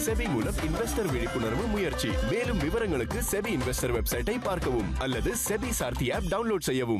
SEBI மூலம் investor விழிப்புணர்வு முயற்சி மேலும் விவரங்களுக்கு செபி இன்வெஸ்டர் வெப்சைட்டை பார்க்கவும் அல்லது செபி சார்த்தி ஆப் டவுன்லோட் செய்யவும்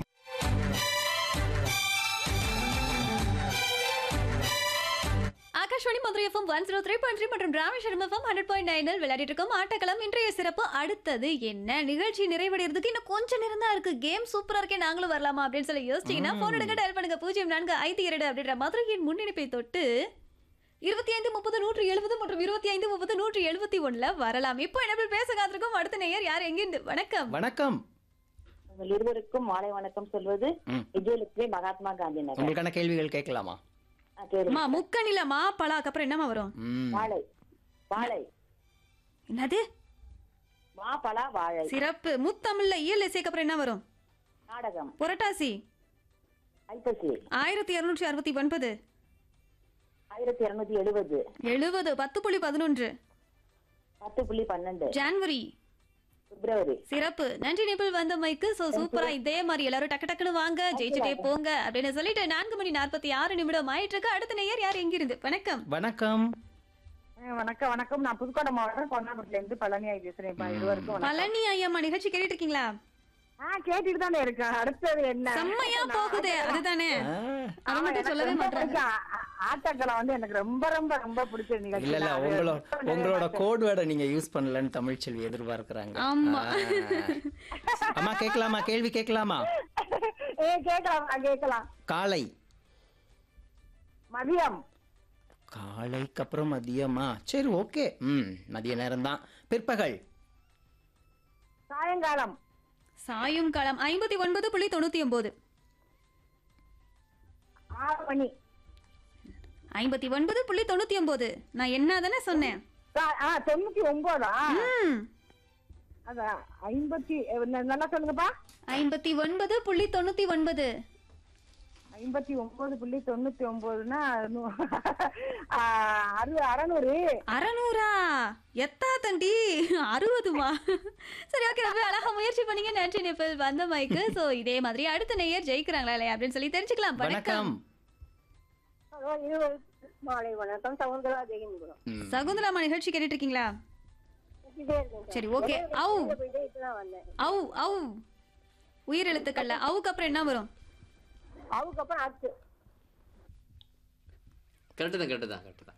Akashvani Madurai FM one zero three point three மற்றும் ராமேஸ்வரம் எஃப்எம் ஹண்ட்ரட் பாயிண்ட் நைனில் விளையாடிட்டு இருக்கோம் ஆட்டக்களம் இன்றைய சிறப்பு அடுத்தது என்ன நிகழ்ச்சி நிறைவடைறதுக்கு இன்னும் கொஞ்சம் நேரம் தான் இருக்கு கேம் சூப்பரா இருக்கே நாங்களும் வரலாமா அப்படின்னு சொல்லி யோசிச்சீங்கன்னா போன் எடுங்க டயல் பண்ணுங்க பூஜ்ஜியம் நான்கு ஐந்து இரண்டு அப்படின்ற மதுரையின் முன்னிணைப்பை தொட்டு இருபத்தி ஐந்து முப்பது நூற்று எழுபது மற்றும் இருபத்தி ஐந்து முப்பது நூற்று எழுபத்தி ஒண்ணுல வரலாம் இப்போ என்ன பேச காத்திருக்கோம் அடுத்த நேயர் யார் எங்கிருந்து வணக்கம் வணக்கம் உங்கள் இருவருக்கும் மாலை வணக்கம் சொல்வது ம். விஜயலட்சுமி மகாத்மா காந்தி நகர் உங்களுக்கான கேள்விகள் கேட்கலாமா ஆ, கேளுங்க. அம்மா முக்கணில மா பலாக்கு அப்புறம் என்னமா வரும் ம் வாழை வாழை என்னது மா பலா வாழை சிறப்பு முத்தமிழ்ல இயல் இசைக்கு அப்புறம் என்ன வரும் நாடகம் புரட்டாசி ஐப்பசி ஆயிரத்தி இருநூற்றி அறுபத்தி ஒன்பது ஆயிரத்தி இருநூத்தி எழுபது எழுபது பத்து புள்ளி பதினொன்று பத்து புள்ளி பன்னெண்டு ஜான்வரி பிப்ரவரி சிறப்பு நன்றி நிபிள் வந்த மைக்கு சோ சூப்பரா இதே மாதிரி எல்லாரும் டக்கு டக்குன்னு வாங்க ஜெயிச்சுட்டே போங்க அப்படின்னு சொல்லிட்டு நான்கு மணி நாற்பத்தி ஆறு நிமிடம் ஆயிட்டு இருக்கு அடுத்த நேயர் யார் எங்கிருந்து வணக்கம் வணக்கம் வணக்கம் வணக்கம் நான் புதுக்கோட்டை மாவட்டம் கொண்டாபுரத்துல இருந்து பழனியாய் பேசுறேன் இருவருக்கும் வணக்கம். பழனி ஐயம்மா நிகழ்ச்சி கேட்டுட்டு இருக்கீங்களா ஆ கேட்டுட்டு தானே இருக்கேன் அடுத்தது என்ன செம்மையா போகுதே அதுதானே ஆ, அவங்க மட்டும் சொல்லவே மாட்டாங்க ஆட்டக்கலை வந்து எனக்கு ரொம்ப ரொம்ப ரொம்ப பிடிச்ச நிகழ்ச்சி இல்ல இல்ல நான் உங்களோட ரொம்ப உங்களோட கோட் வேர்டை நீங்க யூஸ் பண்ணலன்னு தமிழ்ச்செல்வி எதிர்பார்க்கறாங்க ஆமா. ஆ. அம்மா கேட்கலாமா கேள்வி கேட்கலாமா ஏ கேட்கலாம் கேட்கலாம் காலை மதியம் காலைக்கு அப்புறம் மதியமா சரி ஓகே ம் மதிய நேரம் தான் பிற்பகல் சாயங்காலம் சாயும் காலம் ஐம்பத்தி ஒன்பது புள்ளி தொண்ணூத்தி ஒன்பது ஆறு மணி ஐம்பத்தி ஒன்பது புள்ளி தொண்ணூத்தி ஒன்பது நான் என்ன தானே சொன்னேன் சா- ஆ தொண்ணூத்தி ஒன்பதா ம் அதான் ஐம்பத்தி அஹ் ந- நல்லா சொல்லுங்கப்பா ஐம்பத்தி ஒன்பது புள்ளி தொண்ணூத்தி ஒன்பது ஐம்பத்தி ஒன்பது புள்ளி தொண்ணூத்தி ஒன்பதுன்னா நூ- ஆ, அறு அறநூறு அறநூறா எத்தா தண்டி அறுபதுமா சரி ஓகே ரொம்ப அழகா முயற்சி பண்ணீங்க நன்றி நிப்பிள் வந்த மைக்கு சோ இதே மாதிரி அடுத்த நேயர் ஜெயிக்கிறாங்களா இல்லையா அப்படின்னு சொல்லி தெரிஞ்சுக்கலாம் வணக்கம் மாலை வணக்கம் சவுந்தரா ஜெயன்புரம் ம். சகுந்தலாமா நிகழ்ச்சி கேட்டுட்டு இருக்கீங்களா சரி ஓகே அவு அவு அவு உயிர் எழுத்துக்கள்ல அவுக்கு அப்புறம் என்ன வரும் அதுக்கப்புறம் அடுத்து கரெக்டு தான் கரெக்டு தான் கரெக்டு தான்